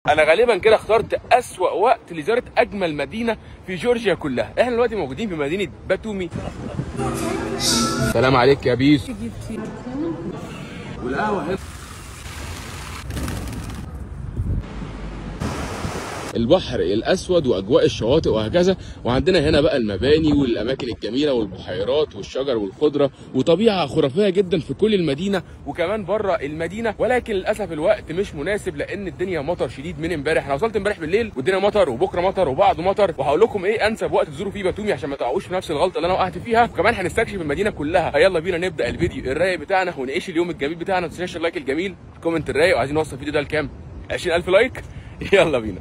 انا غالبا كده اخترت اسوأ وقت لزياره اجمل مدينه في جورجيا كلها احنا دلوقتي موجودين في مدينه باتومي سلام عليك يا بيس والقهوه هنا البحر الاسود واجواء الشواطئ وهكذا وعندنا هنا بقى المباني والاماكن الجميله والبحيرات والشجر والخضره وطبيعه خرافيه جدا في كل المدينه وكمان بره المدينه ولكن للاسف الوقت مش مناسب لان الدنيا مطر شديد من امبارح انا وصلت امبارح بالليل والدنيا مطر وبكره مطر وبعده مطر وهقول لكم ايه انسب وقت تزوروا فيه باتومي عشان ما تقعوش في نفس الغلطه اللي انا وقعت فيها وكمان هنستكشف المدينه كلها يلا بينا نبدا الفيديو الرايق بتاعنا ونعيش اليوم الجميل بتاعنا ما تنساش اللايك الجميل الكومنت الرايق وعايزين نوصل الفيديو ده لكام 20000 لايك يلا بينا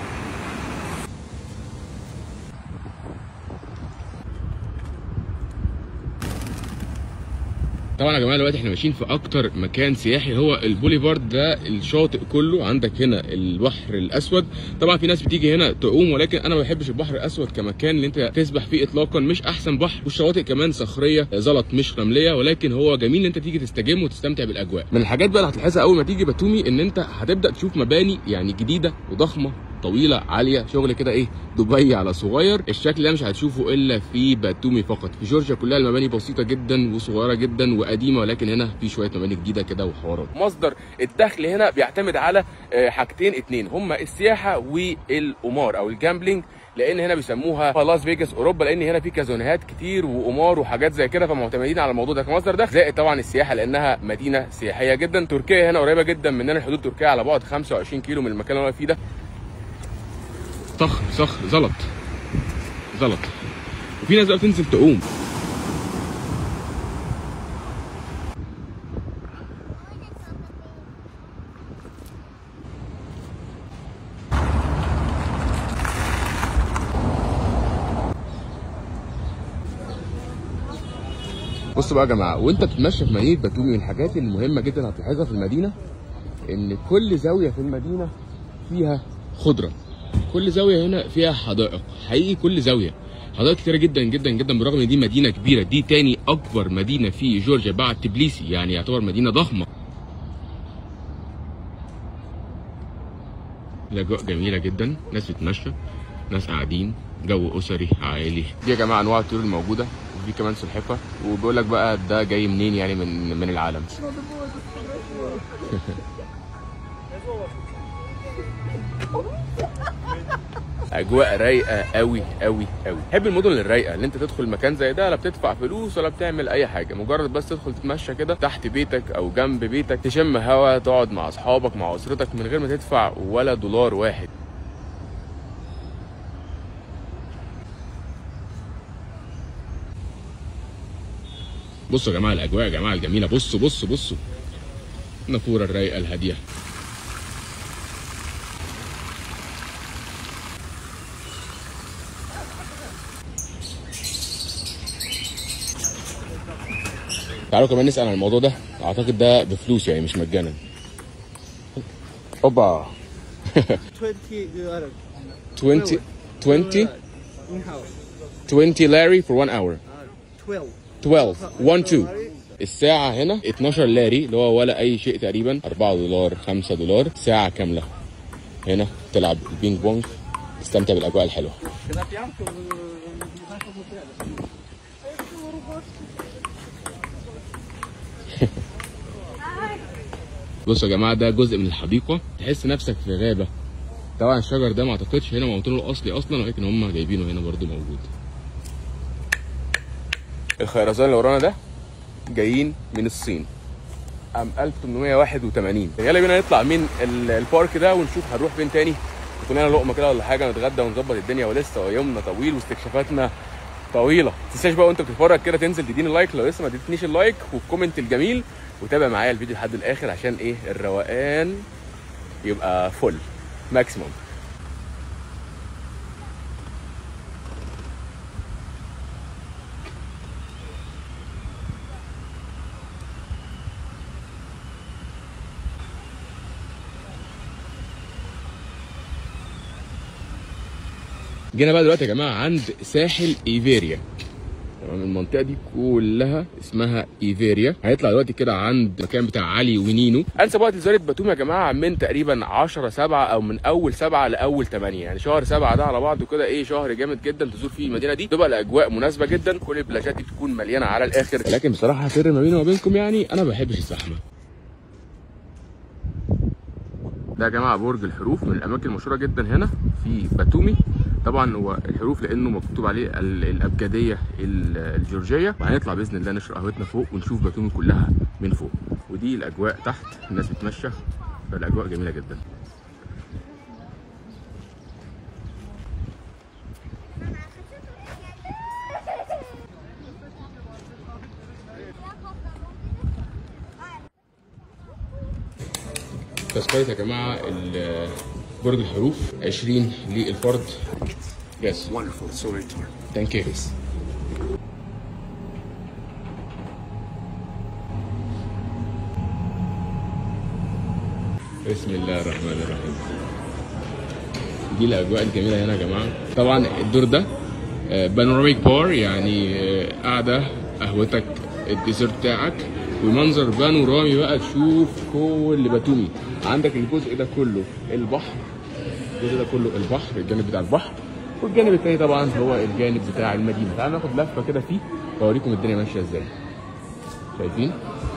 طبعا يا جماعه دلوقتي احنا ماشيين في اكتر مكان سياحي هو البوليفارد ده الشاطئ كله عندك هنا البحر الاسود طبعا في ناس بتيجي هنا تعوم ولكن انا ما بحبش البحر الاسود كمكان اللي انت تسبح فيه اطلاقا مش احسن بحر والشواطئ كمان صخريه زلط مش رمليه ولكن هو جميل ان انت تيجي تستجم وتستمتع بالاجواء من الحاجات بقى اللي هتلاحظها اول ما تيجي باتومي ان انت هتبدا تشوف مباني يعني جديده وضخمه طويله عاليه شغل كده ايه دبي على صغير الشكل ده مش هتشوفه الا في باتومي فقط في جورجيا كلها المباني بسيطه جدا وصغيره جدا وقديمه ولكن هنا في شويه مباني جديده كده وحوارات مصدر الدخل هنا بيعتمد على حاجتين اتنين هما السياحه والقمار او الجامبلينج لان هنا بيسموها لاس فيجاس اوروبا لان هنا في كازونات كتير وقمار وحاجات زي كده فمعتمدين على الموضوع ده كمصدر دخل زائد طبعا السياحه لانها مدينه سياحيه جدا تركيا هنا قريبه جدا مننا حدود تركيا على بعد 25 كيلو من المكان اللي انا فيه ده صخر صخر زلط زلط وفي ناس بقى بتنزل تعوم بصوا بقى يا جماعه وانت بتتمشى في مدينه باتومي من الحاجات المهمه جدا هتلاحظها في المدينه ان كل زاويه في المدينه فيها خضره كل زاويه هنا فيها حدائق حقيقي كل زاويه حدائق كتيره جدا جدا جدا بالرغم ان دي مدينه كبيره دي تاني اكبر مدينه في جورجيا بعد تبليسي يعني يعتبر مدينه ضخمه الاجواء جميله جدا ناس بتتمشى ناس قاعدين جو اسري عائلي دي يا جماعه انواع الطيور الموجوده وفي كمان سلحفه وبيقول لك بقى ده جاي منين يعني من من العالم اجواء رايقه قوي قوي قوي بحب المدن الرايقه اللي انت تدخل مكان زي ده لا بتدفع فلوس ولا بتعمل اي حاجه مجرد بس تدخل تتمشى كده تحت بيتك او جنب بيتك تشم هوا تقعد مع اصحابك مع اسرتك من غير ما تدفع ولا دولار واحد بصوا يا جماعه الاجواء يا جماعه الجميله بصوا بصوا بصوا النافوره الرايقه الهاديه تعالوا كمان نسال عن الموضوع ده اعتقد ده بفلوس يعني مش مجانا اوبا 20 euro. 20 20 20 لاري for 1 hour 12. 12 1 2 الساعة هنا 12 لاري اللي هو ولا أي شيء تقريبا 4 دولار 5 دولار ساعة كاملة هنا تلعب البينج بونج تستمتع بالأجواء الحلوة بصوا يا جماعة ده جزء من الحديقة تحس نفسك في غابة طبعا الشجر ده ما اعتقدش هنا موطنه الاصلي اصلا ولكن هم جايبينه هنا برضو موجود الخيرزان اللي ورانا ده جايين من الصين عام 1881 يلا بينا نطلع من ال- البارك ده ونشوف هنروح فين تاني نكون لنا لقمه كده ولا حاجه نتغدى ونظبط الدنيا ولسه يومنا طويل واستكشافاتنا طويله ما تنساش بقى وانت بتتفرج كده تنزل تديني لايك لو لسه ما اديتنيش اللايك والكومنت الجميل وتابع معايا الفيديو لحد الاخر عشان ايه الروقان يبقى فل ماكسيموم جينا بقى دلوقتي يا جماعه عند ساحل ايفيريا تمام المنطقه دي كلها اسمها ايفيريا هيطلع دلوقتي كده عند المكان بتاع علي ونينو انسب وقت لزياره باتوم يا جماعه من تقريبا 10 7 او من اول 7 لاول 8 يعني شهر 7 ده على بعضه كده ايه شهر جامد جدا تزور فيه المدينه دي تبقى الاجواء مناسبه جدا كل البلاجات دي بتكون مليانه على الاخر لكن بصراحه سر ما بيني وما بينكم يعني انا ما بحبش الزحمه ده يا جماعه برج الحروف من الاماكن المشهوره جدا هنا في باتومي طبعا هو الحروف لانه مكتوب عليه ال- الابجديه ال- الجورجيه وهنطلع باذن الله نشرب قهوتنا فوق ونشوف باتومي كلها من فوق ودي الاجواء تحت الناس بتمشى فالاجواء جميله جدا تذكرة يا جماعة ال- برج الحروف 20 للفرد يس Wonderful. So many tour. ثانك يو بسم الله الرحمن الرحيم دي الاجواء الجميله هنا يا جماعه طبعا الدور ده بانوراميك بار يعني آه، قاعده قهوتك الديزرت بتاعك ومنظر بانورامي بقى تشوف كل باتومي عندك الجزء ده كله البحر الجزء ده كله البحر الجانب بتاع البحر والجانب التاني طبعا هو الجانب بتاع المدينه تعالوا ناخد لفه كده فيه واوريكم الدنيا ماشيه ازاي شايفين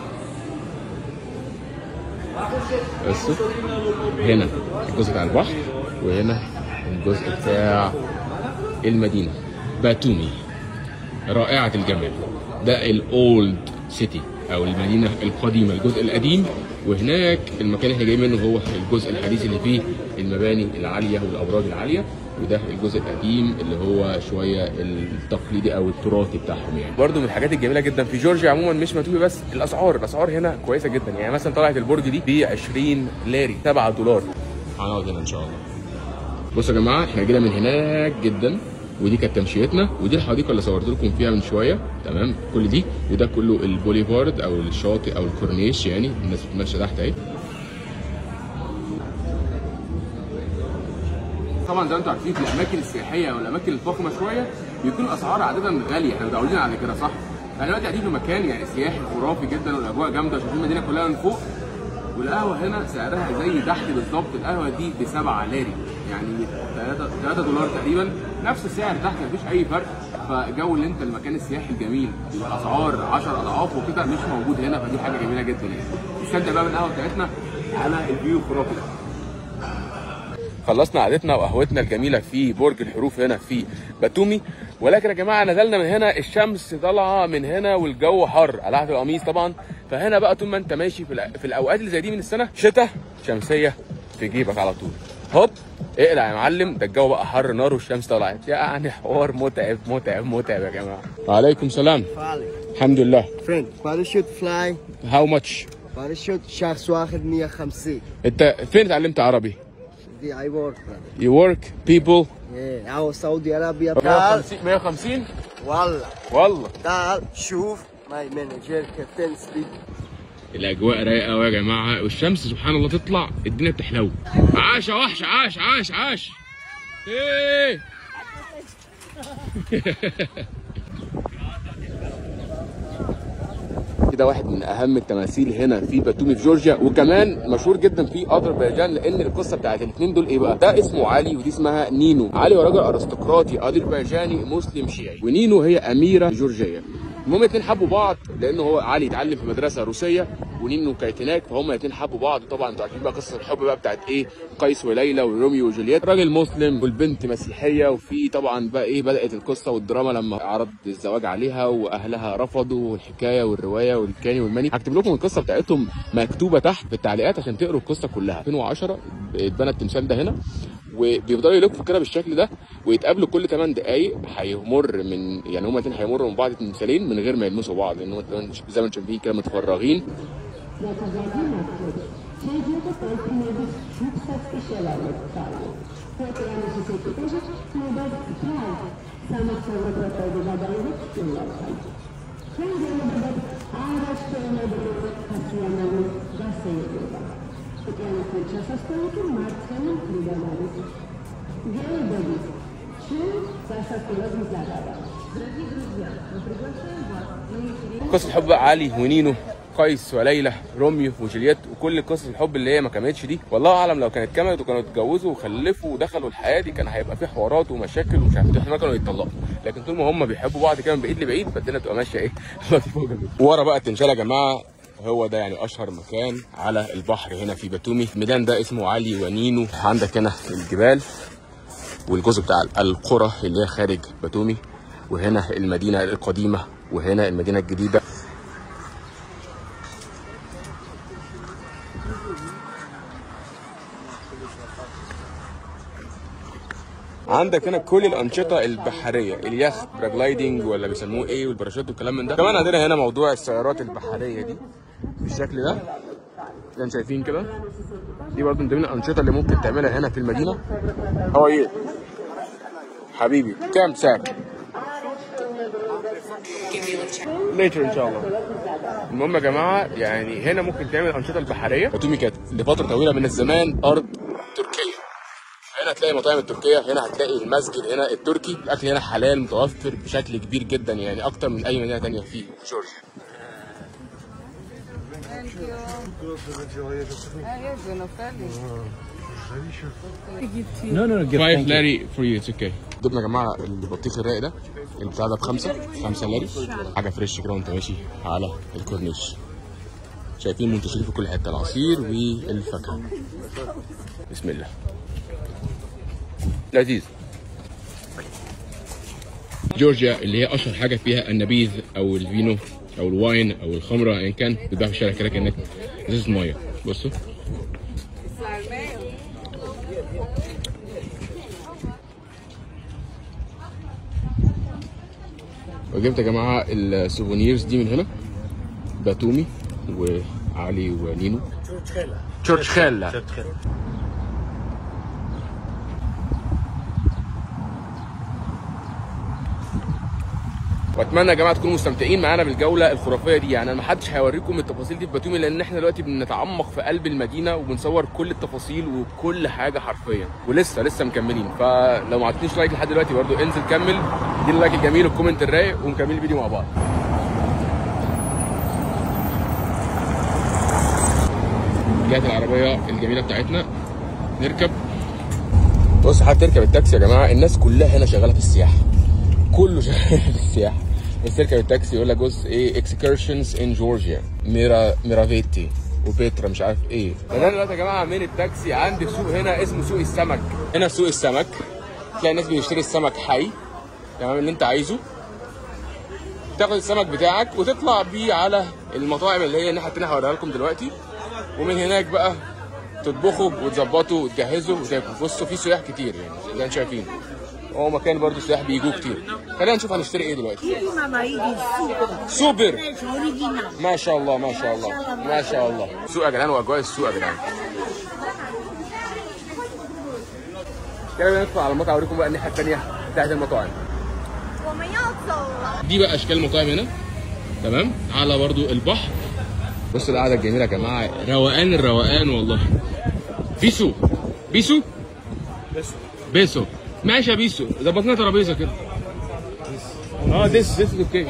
بصوا هنا الجزء بتاع البحر وهنا الجزء بتاع المدينه باتومي رائعه الجمال ده الاولد سيتي او المدينه القديمه الجزء القديم وهناك المكان اللي احنا جايين منه هو الجزء الحديث اللي فيه المباني العاليه والابراج العاليه وده الجزء القديم اللي هو شويه التقليدي او التراثي بتاعهم يعني برضو من الحاجات الجميله جدا في جورجيا عموما مش متوبي بس الاسعار الاسعار هنا كويسه جدا يعني مثلا طلعت البرج دي ب 20 لاري 7 دولار هنقعد هنا ان شاء الله بصوا يا جماعه احنا جينا من هناك جدا ودي كانت تمشيتنا ودي الحديقه اللي صورت لكم فيها من شويه تمام كل دي وده كله البوليفارد او الشاطئ او الكورنيش يعني الناس بتمشي تحت اهي طبعا زي ما انتم عارفين في الاماكن السياحيه والاماكن الفخمه شويه بيكون الاسعار عاده غاليه احنا متعودين على كده صح؟ احنا دلوقتي قاعدين في مكان يعني سياحي خرافي جدا والاجواء جامده وشايفين المدينه كلها من فوق والقهوه هنا سعرها زي تحت بالظبط القهوه دي ب 7 لاري يعني 3 3 دولار تقريبا نفس السعر تحت مفيش اي فرق فجو اللي انت المكان السياحي الجميل الاسعار 10 اضعاف وكده مش موجود هنا فدي حاجه جميله جدا يعني نستمتع بقى بالقهوه بتاعتنا على الفيو الخرافي ده خلصنا قعدتنا وقهوتنا الجميله في برج الحروف هنا في باتومي ولكن يا جماعه نزلنا من هنا الشمس طالعه من هنا والجو حر قلعت القميص طبعا فهنا بقى طول ما انت ماشي في, الأ- في الاوقات اللي زي دي من السنه شتاء شمسيه في جيبك على طول هوب اقلع يا معلم ده الجو بقى حر نار والشمس طلعت يعني حوار متعب متعب متعب يا جماعه وعليكم السلام فعلي الحمد لله فريند باراشوت فلاي هاو ماتش باراشوت شخص واحد 150 انت فين اتعلمت عربي دي اي ورك you work people ايه او سعودي ارابيا تعال 150 150 والله والله تعال شوف ماي مانجر كابتن سليب الاجواء رايقه قوي يا جماعه والشمس سبحان الله تطلع الدنيا بتحلو عاش يا وحش عاش عاش عاش ايه ده واحد من اهم التماثيل هنا في باتومي في جورجيا وكمان مشهور جدا في اذربيجان لان القصه بتاعت الاثنين دول ايه بقى ده اسمه علي ودي اسمها نينو علي هو راجل ارستقراطي اذربيجاني مسلم شيعي ونينو هي اميره جورجيه المهم الاثنين حبوا بعض لان هو علي اتعلم في مدرسه روسيه ونينو كانت هناك فهم الاثنين حبوا بعض وطبعا انتوا عارفين بقى قصه الحب بقى بتاعت ايه قيس وليلى وروميو وجولييت راجل مسلم والبنت مسيحيه وفي طبعا بقى ايه بدات القصه والدراما لما عرض الزواج عليها واهلها رفضوا والحكايه والروايه والكاني والماني هكتب لكم القصه بتاعتهم مكتوبه تحت في التعليقات عشان تقروا القصه كلها 2010 اتبنى التمثال ده هنا وبيفضلوا يلفوا كده بالشكل ده ويتقابلوا كل 8 دقايق هيمر من يعني هما الاثنين هيمروا من بعض تمثالين من غير ما يلمسوا بعض لان هما زي ما انتم شايفين كده متفرغين قصة حب علي ونينو قيس وليلى روميو وجولييت وكل قصص الحب اللي هي ما كملتش دي والله اعلم لو كانت كملت وكانوا اتجوزوا وخلفوا ودخلوا الحياه دي كان هيبقى في حوارات ومشاكل ومش عارف إيه، احتمال كانوا يتطلقوا لكن طول ما هم بيحبوا بعض كده من بعيد لبعيد فالدنيا تبقى ماشيه ايه لطيفه وجميله ورا بقى التنشال يا جماعه هو ده يعني اشهر مكان على البحر هنا في باتومي الميدان ده اسمه علي ونينو عندك هنا الجبال والجزء بتاع القرى اللي هي خارج باتومي وهنا المدينه القديمه وهنا المدينه الجديده عندك هنا كل الانشطه البحريه اليخت باراجلايدنج ولا بيسموه ايه والباراشوت والكلام من ده كمان عندنا هنا موضوع السيارات البحريه دي بالشكل ده زي ما شايفين كده دي برضه من ضمن الانشطه اللي ممكن تعملها هنا في المدينه هو ايه حبيبي كام ساعه ليتر ان شاء الله المهم يا جماعه يعني هنا ممكن تعمل الانشطه البحريه باتومي كانت لفتره طويله من الزمان ارض تركيه هنا هتلاقي مطاعم التركيه هنا هتلاقي المسجد هنا التركي الاكل هنا حلال متوفر بشكل كبير جدا يعني اكتر من اي مدينه تانية في جورجيا No, no, no. Give, 5 thank you. لاري فور يو اتس اوكي جبنا يا جماعه البطيخ الرايق ده البتاع ده بخمسه خمسه لاري حاجه فريش كده وانت ماشي على الكورنيش شايفين منتشرين في كل حته العصير والفاكهه بسم الله لذيذ جورجيا اللي هي اشهر حاجه فيها النبيذ او الفينو او الواين او الخمره ايا كان بتباع في الشارع كده كانك ازازه ميه بصوا وجبت يا جماعه السوفونيرز دي من هنا باتومي وعلي ونينو تشورتشخيلا واتمنى يا جماعه تكونوا مستمتعين معانا بالجوله الخرافيه دي يعني انا ما حدش هيوريكم التفاصيل دي في باتومي لان احنا دلوقتي بنتعمق في قلب المدينه وبنصور كل التفاصيل وكل حاجه حرفيا ولسه لسه مكملين فلو ما عطيتنيش لايك لحد دلوقتي برضو انزل كمل اديني اللايك الجميل والكومنت الرايق ونكمل الفيديو مع بعض جات العربيه الجميله بتاعتنا نركب بص حابب تركب التاكسي يا جماعه الناس كلها هنا شغاله في السياحه كله شغال في السياحه بس تركب التاكسي يقول لك بص ايه اكسكرشنز ان جورجيا ميرا ميرافيتي وبيترا مش عارف ايه انا دلوقتي يا جماعه من التاكسي عندي سوق هنا اسمه سوق السمك هنا سوق السمك تلاقي الناس بيشتري السمك حي تمام اللي انت عايزه تاخد السمك بتاعك وتطلع بيه على المطاعم اللي هي الناحيه التانيه هوريها لكم دلوقتي ومن هناك بقى تطبخوا وتظبطوا وتجهزوا وتاكلوا بصوا في سياح كتير يعني زي ما انتم شايفين هو مكان برضه السياح بيجوا كتير خلينا نشوف هنشتري ايه دلوقتي سوبر ما شاء الله ما شاء الله ما شاء الله سوق يا جدعان واجواء السوق يا جدعان كده ندخل على المطعم اوريكم بقى الناحيه الثانيه بتاعت المطاعم 我们要走了。 دي بقى اشكال المطاعم هنا تمام على برضو البحر بص القعده الجميله يا جماعه روقان الروقان والله بيسو بيسو بيسو ماشي يا بيسو ظبطنا ترابيزه كده اه ديس ديس اوكي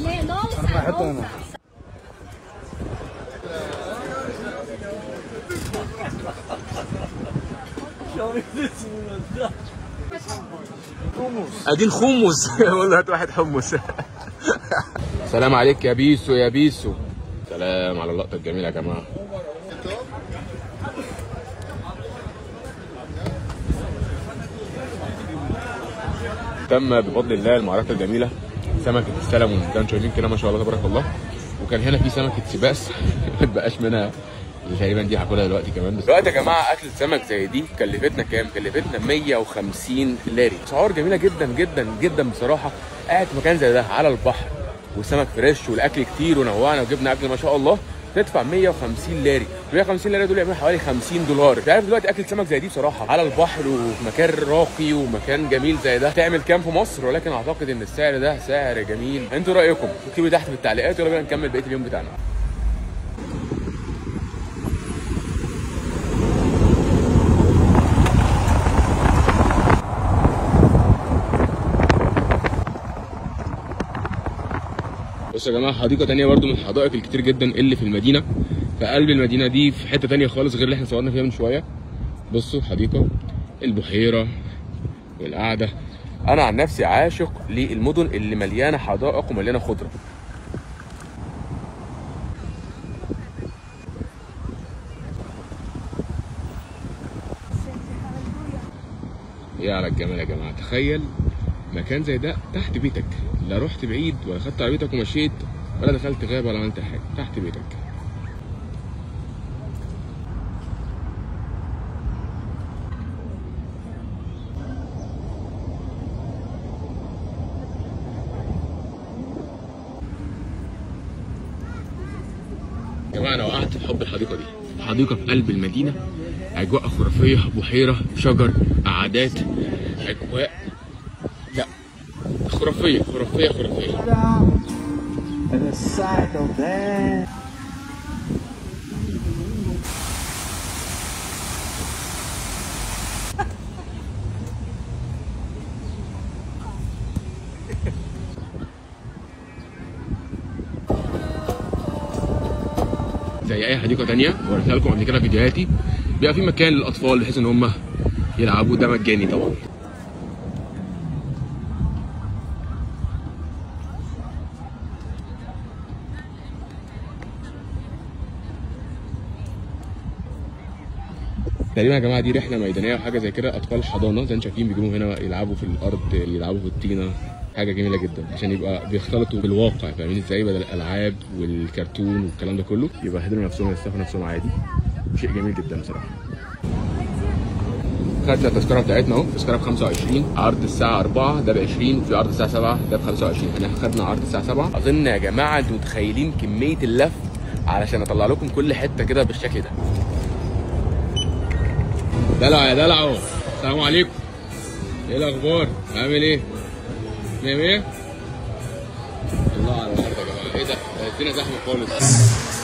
ادي الخمس والله هات واحد حمص سلام عليك يا بيسو يا بيسو سلام على اللقطه الجميله يا جماعه تم بفضل الله المعركه الجميله سمكه السلمون زي ما انتم شايفين كده ما شاء الله تبارك الله وكان هنا في سمكه سباس ما بقاش منها اللي تقريبا دي هاكلها دلوقتي كمان بس دلوقتي يا جماعه اكل سمك زي دي كلفتنا كام؟ كلفتنا 150 لاري اسعار جميله جدا جدا جدا بصراحه قاعد في مكان زي ده على البحر والسمك فريش والاكل كتير ونوعنا وجبنا اكل ما شاء الله تدفع 150 لاري 150 لاري دول يعملوا حوالي 50 دولار انت عارف دلوقتي اكل سمك زي دي بصراحه على البحر ومكان راقي ومكان جميل زي ده تعمل كام في مصر ولكن اعتقد ان السعر ده سعر جميل انتوا رايكم اكتبوا تحت في التعليقات يلا بينا نكمل بقيه اليوم بتاعنا بصوا يا جماعه حديقه تانية برضو من الحدائق الكتير جدا اللي في المدينه في قلب المدينه دي في حته تانية خالص غير اللي احنا صورنا فيها من شويه بصوا حديقه البحيره والقعده انا عن نفسي عاشق للمدن اللي مليانه حدائق ومليانه خضره يا على الجمال يا جماعه تخيل مكان زي ده تحت بيتك لا رحت بعيد ولا خدت عربيتك ومشيت ولا دخلت غابه ولا عملت حاجه تحت بيتك يا جماعه انا وقعت في حب الحديقه دي حديقه في قلب المدينه اجواء خرافيه بحيره شجر قعدات اجواء لا خرافيه خرافيه خرافيه And the side of that. زي اي حديقه تانية وريتها لكم قبل كده في فيديوهاتي بيبقى في مكان للاطفال بحيث ان هم يلعبوا ده مجاني طبعا تقريبا يا جماعه دي رحله ميدانيه او حاجه زي كده اطفال حضانه زي ما انتم شايفين بيجيبوا هنا يلعبوا في الارض يلعبوا في الطينه حاجه جميله جدا عشان يبقى بيختلطوا بالواقع فاهمين ازاي بدل الالعاب والكرتون والكلام ده كله يبقى يهدروا نفسهم يستفوا نفسهم عادي شيء جميل جدا بصراحه خدنا التذكره بتاعتنا اهو تذكره ب 25 عرض الساعه 4 ده ب 20 وفي عرض الساعه 7 ده ب 25 احنا خدنا عرض الساعه 7 اظن يا جماعه انتوا متخيلين كميه اللف علشان اطلع لكم كل حته كده بالشكل ده دلع يا دلع اهو السلام عليكم ايه الاخبار عامل ايه مية مية الله على النهارده يا جماعه ايه ده ده الدنيا زحمه خالص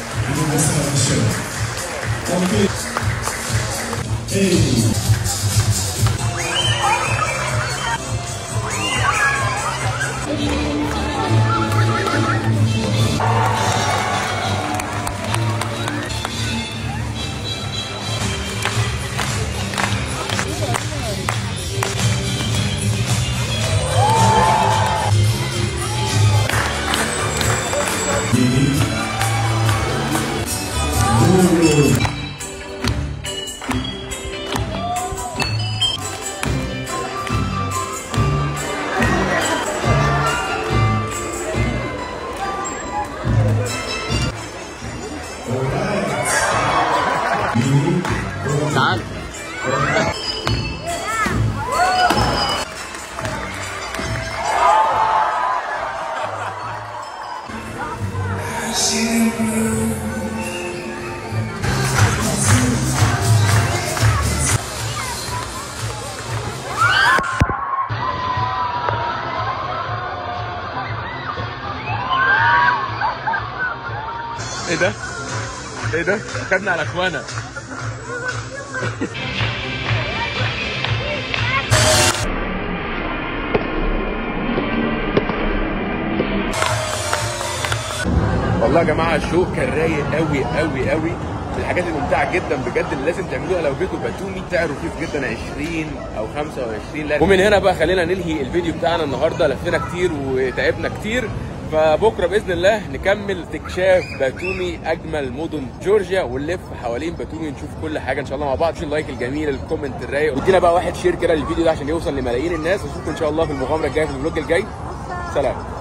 تعال ايه ده؟ ايه ده؟ خدنا على اخوانا والله يا جماعه الشو كان رايق قوي قوي قوي من الحاجات الممتعه جدا بجد اللي لازم تعملوها لو جيتوا باتومي سعره رخيص جدا 20 او 25 لا ومن هنا بقى خلينا ننهي الفيديو بتاعنا النهارده لفينا كتير وتعبنا كتير فبكره باذن الله نكمل استكشاف باتومي اجمل مدن جورجيا ونلف حوالين باتومي نشوف كل حاجه ان شاء الله مع بعض شوف اللايك الجميل الكومنت الرايق وادينا بقى واحد شير كده للفيديو ده عشان يوصل لملايين الناس واشوفكم ان شاء الله في المغامره الجايه في الفلوج الجاي سلام